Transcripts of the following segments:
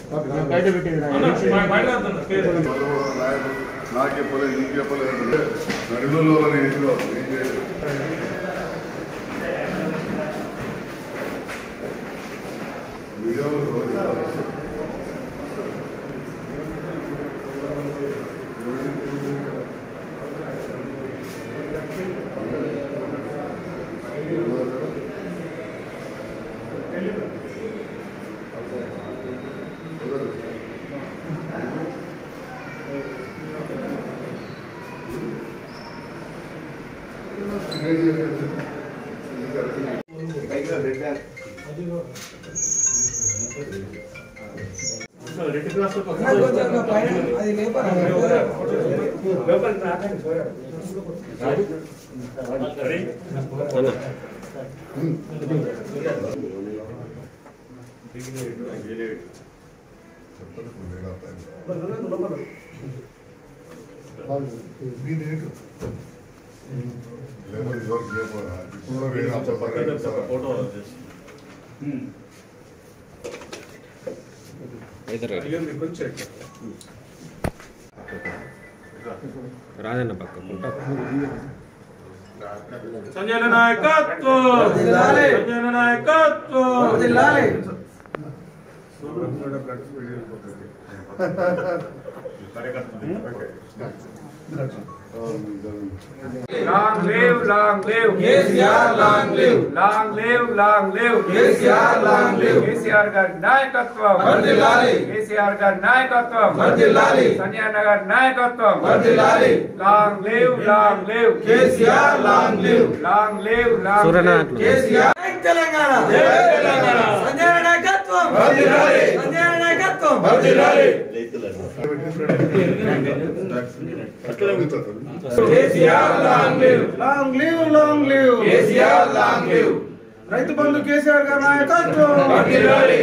బయట పెట్టేది నాకు చెప్పలేదు నీకు చెప్పలేదు నడుగులో వాళ్ళని ఏం చేయాలి? ఏం చేయాలి? వీడియోలో మీరేంటి లేకపోతే ఇదివరకు చేయకపోరా ఇప్పుడు కూడా వేరే చెప్పాలి ఫోటో రాజన్న పక్క పుట్ట సంజయ్ నాయకత్వం సంజయ్ నాయకత్వం Long live, long live. KCR long live Long live, long live. KCR long live KCR గారి నాయకత్వం వర్ధిల్లాలి. కేసీఆర్ గారి నాయకత్వం వర్ధిల్లాలి. సంజయ్ అన్న గారి నాయకత్వం వర్ధిల్లాలి. Long live long live KCR long live long live long సూర్యనా లివ్ అట్లు. కేసీఆర్ తెలంగాణ జై తెలంగాణ సంజయ్ నాయకత్వం వర్ధిల్లాలి. సంజయ్ నాయకత్వం వర్ధిల్లాలి KCR long live long live long live KCR long live Rythu Bandhu KCR గారి నాయకత్వం వర్ధిల్లాలి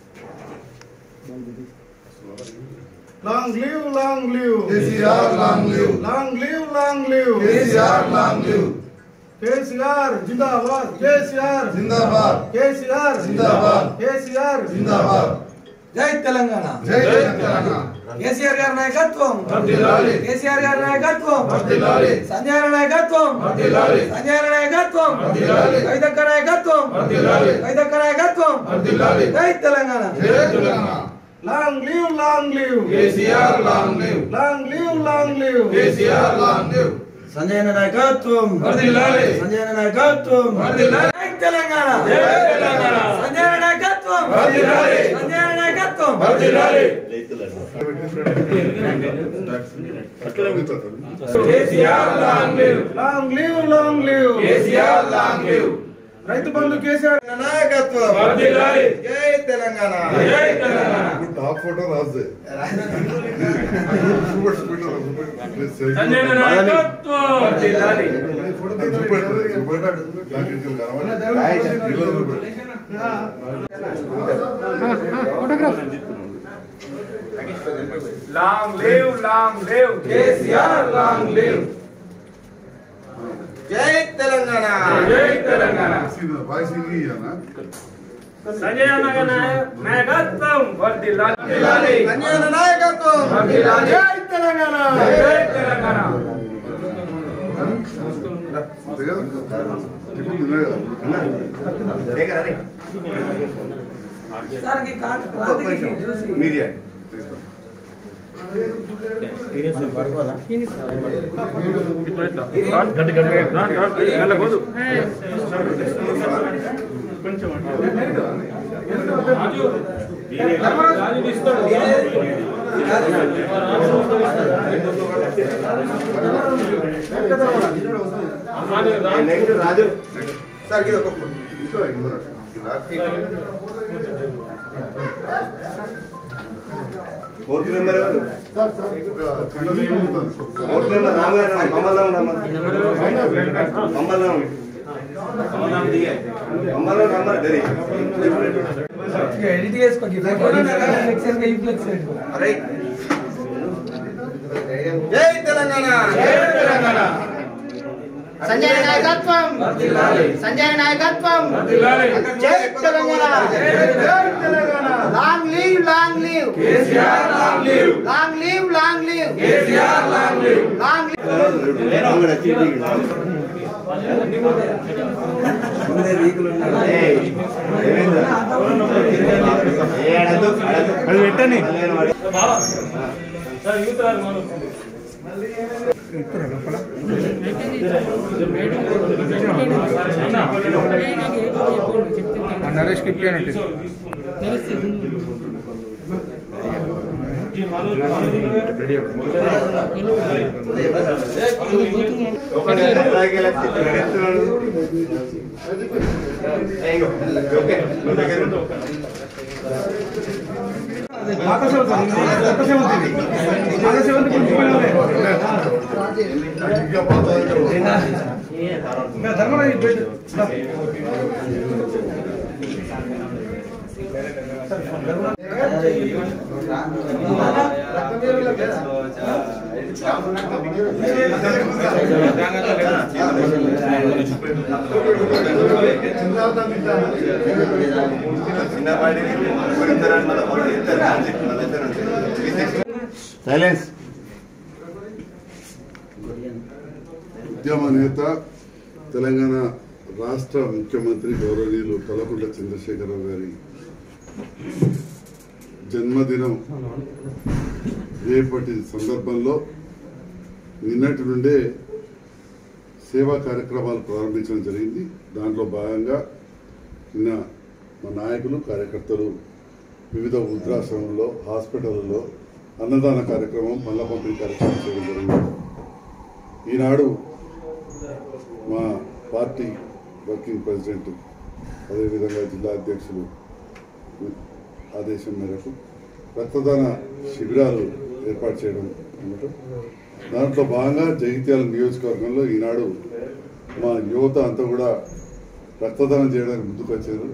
long live long live KCR long live long live long live KCR long live KCR జిందాబాద్ కేసీఆర్ జిందాబాద్ కేసీఆర్ జిందాబాద్ కేసీఆర్ జిందాబాద్ జై తెలంగాణ జై తెలంగాణ కేసీఆర్ గారి నాయకత్వం వర్ధిల్లాలి. కేసీఆర్ గారి నాయకత్వం వర్ధిల్లాలి. సంజయ్ నాయకత్వం వర్ధిల్లాలి. సంజయ్ నాయకత్వం వర్ధిల్లాలి. కైదక్క నాయకత్వం వర్ధిల్లాలి. కైదక్క నాయకత్వం వర్ధిల్లాలి. జై తెలంగాణ జై Telangana long live long live KCR long live long live long live KCR long live Sanjay నాయకత్వం వర్ధిల్లాలి. సంజయ్ నాయకత్వం వర్ధిల్లాలి. జై తెలంగాణ జై తెలంగాణ సంజయ్ నాయకత్వం వర్ధిల్లాలి. సంజయ్ నాయకత్వం వర్ధిల్లాలి. KCR long live long live long live KCR long live Rythu Bandhu KCR నాయకత్వం వర్ధిల్లాలి. జై తెలంగాణ జై తెలంగాణ ఇప్పుడు టాప్ ఫోటో రాజే సంజయ్ నాయకత్వం వర్ధిల్లాలి. Long live long live KCR long live జై తెలంగాణ జై తెలంగాణ సంజయ్ అన్న గారి నాయకత్వం వర్ధిల్లాలి వర్ధిల్లాలి. సంజయ్ నాయకత్వం వర్ధిల్లాలి. జై తెలంగాణ జై తెలంగాణ సార్ ఈ కా- క్రాంతికి చూసి ఫోర్త్ మెంబర్ ఎవరు ఫోర్త్ మెంబర్ రామగారు మమ్మల్ని మమ్మల్ని మమ్మల్ని రమ్మని గరి ఎడిట్ చేసుకో ఫ్లెక్స్ ఈ ఫ్లెక్స్ జై తెలంగాణ జై తెలంగాణ సంజయ్ నాయకత్వం వర్ధిల్లాలి. సంజయ్ నాయకత్వం వర్ధిల్లాలి. జై తెలంగాణ జై Telangana long live long live KCR long live long live long live KCR long live long live రాముడు వచ్చి ఇంటికి రా. ఏయ్, ఏమైందిరా? ఏ, అడద్దు, అడద్దు. మళ్ళీ వాడు- నరేష్కి ఇప్పానంటే అలాగే ఇలా తిట్టుకుంటున్నాడు. ఏ, ఇంకో. ఓకే, నువ్వు దగ్గర ఉండు. ఇంకా పోతాయి చిన్నపాటి ఇద్దరు అన్నమాట, వాళ్ళు ఇద్దరు, అంతే, వాళ్ళిద్దరు అంతే. సైలెన్స్ ఉద్యమ నేత తెలంగాణ రాష్ట్ర ముఖ్యమంత్రి గౌరవనీయులు కలకుంట చంద్రశేఖరరావు గారి జన్మదినం రేపటి సందర్భంలో నిన్నటి నుండే సేవా కార్యక్రమాలు ప్రారంభించడం జరిగింది దాంట్లో భాగంగా నిన్న మా నాయకులు కార్యకర్తలు వివిధ వృద్ధాశ్రమంలో హాస్పిటల్లో అన్నదాన కార్యక్రమం పళ్ళ పంపిణీ కార్యక్రమం చేయడం జరిగింది ఈనాడు మా పార్టీ వర్కింగ్ ప్రెసిడెంట్ అదేవిధంగా జిల్లా అధ్యక్షులు ఆదేశం మేరకు రక్తదాన శిబిరాలు ఏర్పాటు చేయడం అన్నమాట దాంట్లో భాగంగా జగిత్యాల నియోజకవర్గంలో ఈనాడు మా యువత అంతా కూడా రక్తదానం చేయడానికి ముందుకు వచ్చారు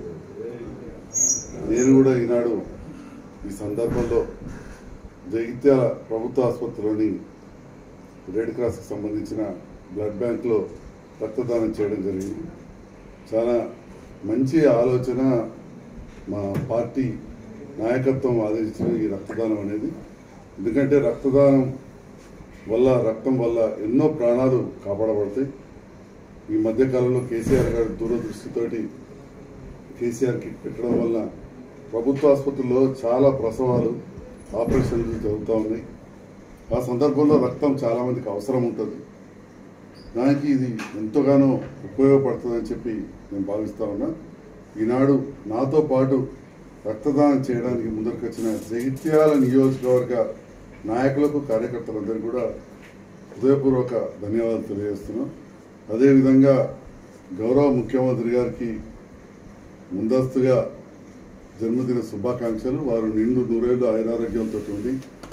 నేను కూడా ఈనాడు ఈ సందర్భంలో జగిత్యాల ప్రభుత్వ ఆసుపత్రిలోని రెడ్ క్రాస్కి సంబంధించిన బ్లడ్ బ్యాంక్లో రక్తదానం చేయడం జరిగింది చాలా మంచి ఆలోచన మా పార్టీ నాయకత్వం ఆదేశించిన ఈ రక్తదానం అనేది ఎందుకంటే రక్తదానం వల్ల రక్తం వల్ల ఎన్నో ప్రాణాలు కాపాడబడతాయి ఈ మధ్యకాలంలో కేసీఆర్ గారి దూరదృష్టితోటి కేసీఆర్ కిట్ పెట్టడం వల్ల ప్రభుత్వ ఆసుపత్రుల్లో చాలా ప్రసవాలు ఆపరేషన్లు జరుగుతూ ఉన్నాయి ఆ సందర్భంలో రక్తం చాలా మందికి అవసరం ఉంటుంది దానికి ఇది ఎంతగానో ఉపయోగపడుతుందని చెప్పి నేను భావిస్తా ఉన్నా ఈనాడు నాతో పాటు రక్తదానం చేయడానికి ముందరికి వచ్చిన జగిత్యాల నియోజకవర్గ నాయకులకు కార్యకర్తలందరికీ కూడా హృదయపూర్వక ధన్యవాదాలు తెలియజేస్తున్నాం అదేవిధంగా గౌరవ ముఖ్యమంత్రి గారికి ముందస్తుగా జన్మదిన శుభాకాంక్షలు వారు నిండు నూరేళ్లు ఆయురారోగ్యంతో ఉండి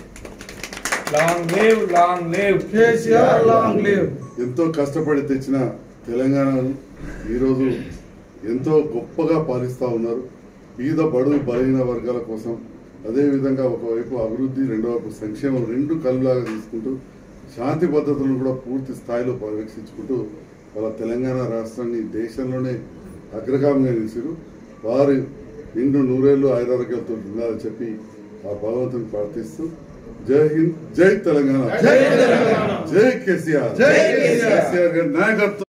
long live long live KCR long live ఎంతో కష్టపడి తెచ్చిన తెలంగాణను ఈరోజు ఎంతో గొప్పగా పాలిస్తూ ఉన్నారు బీద బడుగు బలహీన వర్గాల కోసం అదేవిధంగా ఒకవైపు అభివృద్ధి రెండో వైపు సంక్షేమం రెండు కళ్ళలాగా తీసుకుంటూ శాంతి భద్రతలను కూడా పూర్తి స్థాయిలో పరీక్షించుకుంటూ వాళ్ళ తెలంగాణ రాష్ట్రాన్ని దేశంలోనే అగ్రగామిగా నిలిచారు వారు నిండు నూరేళ్లు ఆయురారోగ్యాలతో ఉండాలని చెప్పి ఆ భగవంతుని ప్రార్థిస్తూ జై హింద్ జై తెలంగాణ జై కేసీఆర్ జై కేసీఆర్. కేసీఆర్ గారి నాయకత్వం